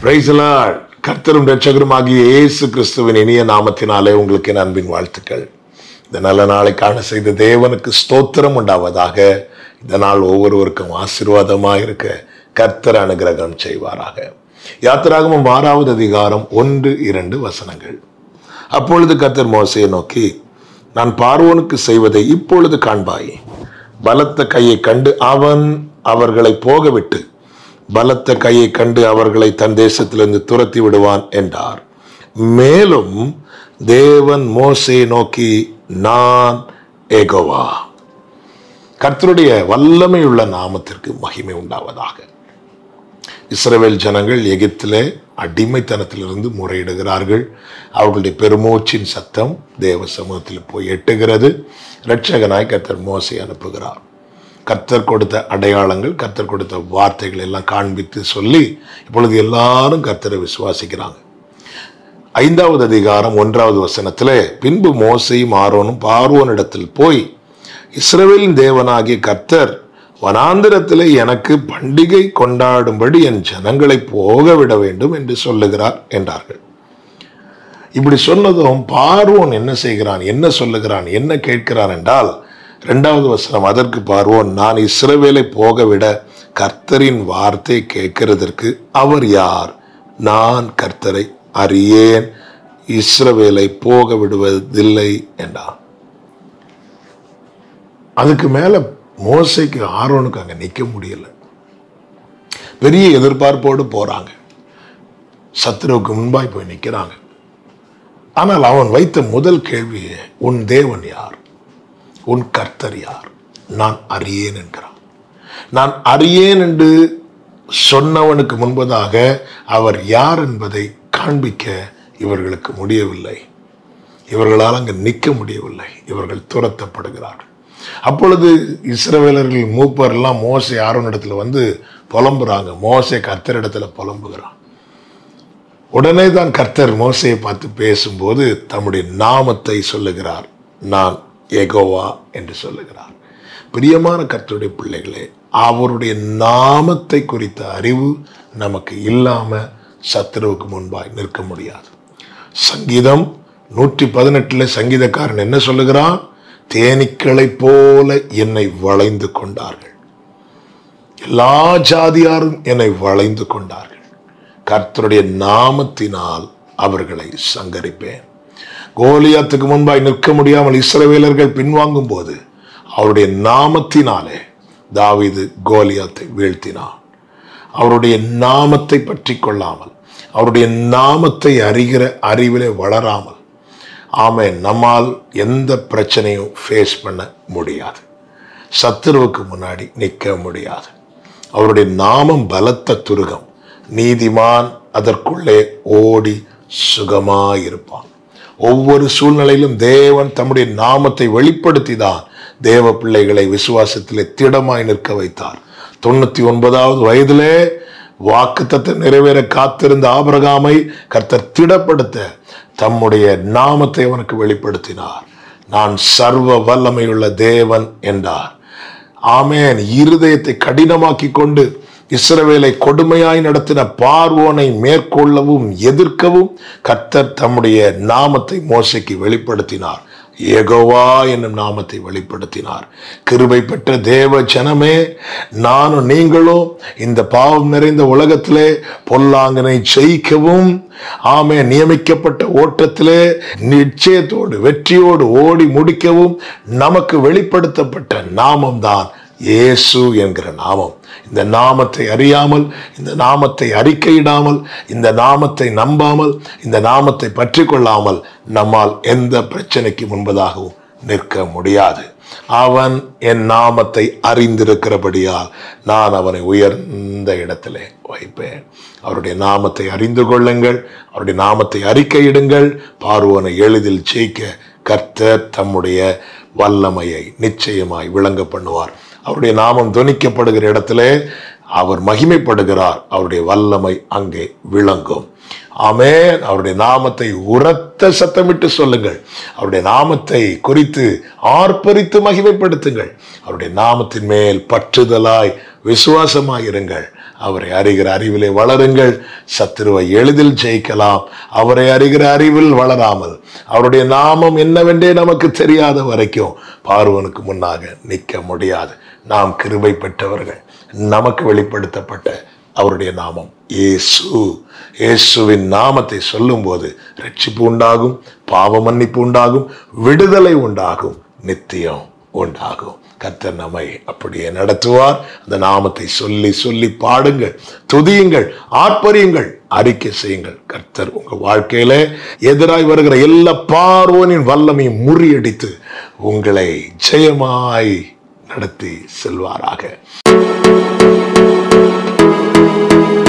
Praise the Lord. கர்த்தரும் ரட்சகருமாகிய இயேசு கிறிஸ்துவின் இனிய நாமத்தினாலே உங்களுக்கு என் அன்பின் வாழ்த்துக்கள் இந்த நல்ல நாளை காண செய்த தேவனுக்கு ஸ்தோத்திரம் உண்டாவதாக இந்த நாள் ஒவ்வொருவருக்கும் ஆசீர்வாதமாக இருக்க கர்த்தர் அனுகிரகம் செய்வாராக யாத்திராகமும் ஆறாவது அதிகாரம் ஒன்று இரண்டு வசனங்கள் அப்பொழுது கர்த்தர் மோசையை நோக்கி நான் பார்வோனுக்கு செய்வதை இப்பொழுது காண்பாய் பலத்த கையை கண்டு அவன் அவர்களை போகவிட்டு பலத்த கையை கண்டு அவர்களை தன் தேசத்திலிருந்து துரத்தி விடுவான் என்றார் மேலும் தேவன் மோசையை நோக்கி நான் ஏகோவா கர்த்தருடைய வல்லமையுள்ள நாமத்திற்கு மகிமை உண்டாவதாக இஸ்ரவேல் ஜனங்கள் எகிப்திலே அடிமைத்தனத்திலிருந்து முறையிடுகிறார்கள் அவர்களுடைய பெருமூச்சின் சத்தம் தேவ சமூகத்தில் போய் எட்டுகிறது இரட்சகனாய் கர்த்தர் மோசை அனுப்புகிறார் கர்த்தர் கொடுத்த அடையாளங்கள் கர்த்தர் கொடுத்த வார்த்தைகள் எல்லாம் காண்பித்து சொல்லி இப்பொழுது எல்லாரும் கர்த்தரை விசுவாசிக்கிறாங்க ஐந்தாவது அதிகாரம் ஒன்றாவது வசனத்திலே பின்பு மோசையும் ஆரோனும் பார்வோனிடத்தில் போய் இஸ்ரவேலின் தேவனாகிய கர்த்தர் வனாந்திரத்திலே எனக்கு பண்டிகை கொண்டாடும்படி என் ஜனங்களை போக விட வேண்டும் என்று சொல்லுகிறார் என்றார்கள் இப்படி சொன்னதும் பார்வோன் என்ன செய்கிறான் என்ன சொல்லுகிறான் என்ன கேட்கிறான் என்றால் இரண்டாவது வசனம் அதற்கு பார்வோன் நான் இஸ்ரவேலை போக விட கர்த்தரின் வார்த்தை கேட்கிறதற்கு அவர் யார் நான் கர்த்தரை அறியேன் இஸ்ரவேலை போக விடுவதில்லை என்றான் அதுக்கு மேல மோசைக்கு ஆரோனுக்கு அங்க நிக்க முடியல பெரிய எதிர்பார்ப்போடு போறாங்க சத்ருவுக்கு முன்பாய் போய் நிக்கிறாங்க ஆனால் அவன் வைத்த முதல் கேள்வி உன் தேவன் யார் உன் கர்த்தர் யார் நான் அறியேன் என்கிறான் நான் அறியேன் என்று சொன்னவனுக்கு முன்பதாக அவர் யார் என்பதை காண்பிக்க இவர்களுக்கு முடியவில்லை இவர்களால் அங்கு நிற்க முடியவில்லை இவர்கள் துரத்தப்படுகிறார்கள் அப்பொழுது இஸ்ரவேலர்கள் மூப்பர் எல்லாம் மோசை ஆரோனிடத்துல வந்து புலம்புறாங்க மோசை கர்த்தரிடத்துல புலம்புகிறான் உடனே தான் கர்த்தர் மோசையை பார்த்து பேசும்போது தம்முடைய நாமத்தை சொல்லுகிறார் நான் எகோவா என்று சொல்லுகிறார் பிரியமான கர்த்தருடைய பிள்ளைகளே அவருடைய நாமத்தை குறித்த அறிவு நமக்கு இல்லாம சத்துருவுக்கு முன்பாய் நிற்க முடியாது சங்கீதம் நூற்றி பதினெட்டுல சங்கீதக்காரன் என்ன சொல்லுகிறான் தேனீக்களைப் போல என்னை வளைந்து கொண்டார்கள் எல்லா ஜாதியாரும் என்னை வளைந்து கொண்டார்கள் கர்த்தருடைய நாமத்தினால் அவர்களை சங்கரிப்பேன் கோலியாத்துக்கு முன்பாய் நிற்க முடியாமல் இஸ்ரவேலர்கள் பின்வாங்கும் போது அவருடைய நாமத்தினாலே தாவீது கோலியாத்தை வீழ்த்தினான் அவருடைய நாமத்தை பற்றி கொள்ளாமல் அவருடைய நாமத்தை அறிகிற அறிவிலே வளராமல் ஆமே நம்மால் எந்த பிரச்சனையும் ஃபேஸ் பண்ண முடியாது சத்துருவுக்கு முன்னாடி நிற்க முடியாது அவருடைய நாமம் பலத்த துருகம் நீதிமான் அதற்குள்ளே ஓடி சுகமாயிருப்பான் ஒவ்வொரு சூழ்நிலையிலும் தேவன் தம்முடைய நாமத்தை வெளிப்படுத்தி தான் தேவ பிள்ளைகளை விசுவாசத்திலே திடமாய் நிற்க வைத்தார் தொண்ணூத்தி ஒன்பதாவது வயதிலே வாக்குத்தத்தை நிறைவேற காத்திருந்த ஆபரகாமை கர்த்தர் திடப்படுத்த தம்முடைய நாமத்தை அவனுக்கு வெளிப்படுத்தினார் நான் சர்வ வல்லமையுள்ள தேவன் என்றார் ஆமேன் இருதயத்தை கடினமாக்கி கொண்டு இஸ்ரவேலை கொடுமையாய் நடத்தின பார்வோனை மேற்கொள்ளவும் எதிர்க்கவும் கர்த்தர் தம்முடைய நாமத்தை மோசைக்கு வெளிப்படுத்தினார் ஏகோவா என்னும் நாமத்தை வெளிப்படுத்தினார் கிருபை பெற்ற தேவ ஜனமே நானும் நீங்களும் இந்த பாவம் நிறைந்த உலகத்திலே பொல்லாங்கனை ஜெயிக்கவும் ஆமே நியமிக்கப்பட்ட ஓட்டத்திலே நிச்சயத்தோடு வெற்றியோடு ஓடி முடிக்கவும் நமக்கு வெளிப்படுத்தப்பட்ட நாமம்தான் இயேசு என்கிற நாமம் இந்த நாமத்தை அறியாமல் இந்த நாமத்தை அறிக்கையிடாமல் இந்த நாமத்தை நம்பாமல் இந்த நாமத்தை பற்றி கொள்ளாமல் நம்மால் எந்த பிரச்சனைக்கு முன்பதாகவும் நிற்க முடியாது அவன் என் நாமத்தை அறிந்திருக்கிறபடியால் நான் அவனை உயர்ந்த இடத்திலே வைப்பேன் அவருடைய நாமத்தை அறிந்து கொள்ளுங்கள் அவருடைய நாமத்தை அறிக்கையிடுங்கள் பார்வோனை எளிதில் ஜெயிக்க கர்த்தர் தம்முடைய வல்லமையை நிச்சயமாய் விளங்க பண்ணுவார் அவருடைய நாமம் துணிக்கப்படுகிற இடத்திலே அவர் மகிமைப்படுகிறார் அவருடைய வல்லமை அங்கே விளங்கும் ஆமென் அவருடைய நாமத்தை உரத்த சத்தமிட்டு சொல்லுங்கள் அவருடைய நாமத்தை குறித்து ஆர்ப்பரித்து மகிமைப்படுத்துங்கள் அவருடைய நாமத்தின் மேல் பற்றுதலாய் விசுவாசமாய் இருங்கள் அவரை அறிகிற அறிவிலே வளருங்கள் சத்துருவை எளிதில் ஜெயிக்கலாம் அவரை அறிகிற அறிவில் வளராமல் அவருடைய நாமம் என்னவென்றே நமக்கு தெரியாத வரைக்கும் பார்வனுக்கு முன்னாக நிற்க முடியாது நாம் கிருபை பெற்றவர்கள் நமக்கு வெளிப்படுத்தப்பட்ட அவருடைய நாமம் இயேசு இயேசுவின் நாமத்தை சொல்லும்போது ரட்சிப்பு உண்டாகும் பாவ மன்னிப்பு உண்டாகும் விடுதலை உண்டாகும் நித்தியம் உண்டாகும் கர்த்தர் நம்மை அப்படியே நடத்துவார் அந்த நாமத்தை சொல்லி சொல்லி பாடுங்கள் துதியுங்கள் ஆர்ப்பரியுங்கள் அறிக்கை செய்யுங்கள் கர்த்தர் உங்க வாழ்க்கையில எதிராய் வருகிற எல்லா பார்வோனின் வல்லமையும் முறியடித்து உங்களை ஜெயமாய் நடத்தி செல்வாராக